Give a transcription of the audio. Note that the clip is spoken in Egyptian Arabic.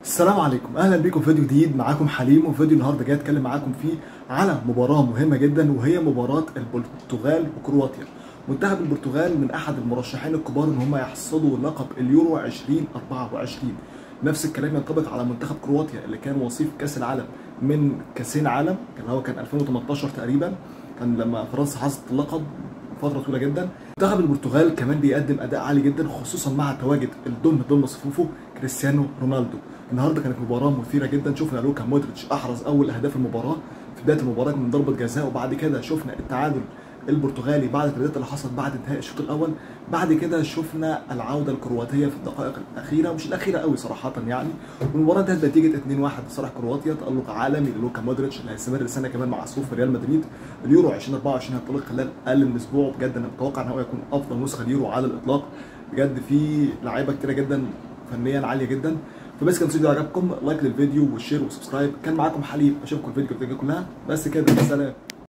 السلام عليكم اهلا بيكم في فيديو جديد معاكم حليم وفيديو النهارده جاي اتكلم معاكم فيه على مباراه مهمه جدا وهي مباراه البرتغال وكرواتيا منتخب البرتغال من احد المرشحين الكبار ان هم يحصدوا لقب اليورو 2024 نفس الكلام ينطبق على منتخب كرواتيا اللي كان وصيف كاس العالم من كاسين عالم كان هو كان 2018 تقريبا كان لما فرنسا حصدت اللقب فتره طويله جدا منتخب البرتغال كمان بيقدم اداء عالي جدا خصوصا مع تواجد الضم ضمن صفوفه كريستيانو رونالدو النهارده كانت مباراه مثيره جدا شفنا لوكا مودريتش احرز اول اهداف المباراه في بدايه المباراه من ضربه جزاء وبعد كده شفنا التعادل البرتغالي بعد التبديلات اللي حصلت بعد انتهاء الشوط الاول بعد كده شفنا العوده الكرواتيه في الدقائق الاخيره مش الاخيره قوي صراحه يعني والمباراه انتهت بنتيجه 2-1 لصالح كرواتيا تالق عالمي للوكا مودريتش اللي هيستمر سنه كمان مع صفوف ريال مدريد اليورو 2024 هينطلق خلال اقل من اسبوع بجد انا متوقع ان هو يكون افضل نسخه ليورو على الاطلاق بجد في لعيبه كتيره جدا فنيا عاليه جدا فبس كان الفيديو عجبكم لايك للفيديو والشير وسبسكرايب كان معاكم حليم اشوفكم الفيديو كلها بس كده سلام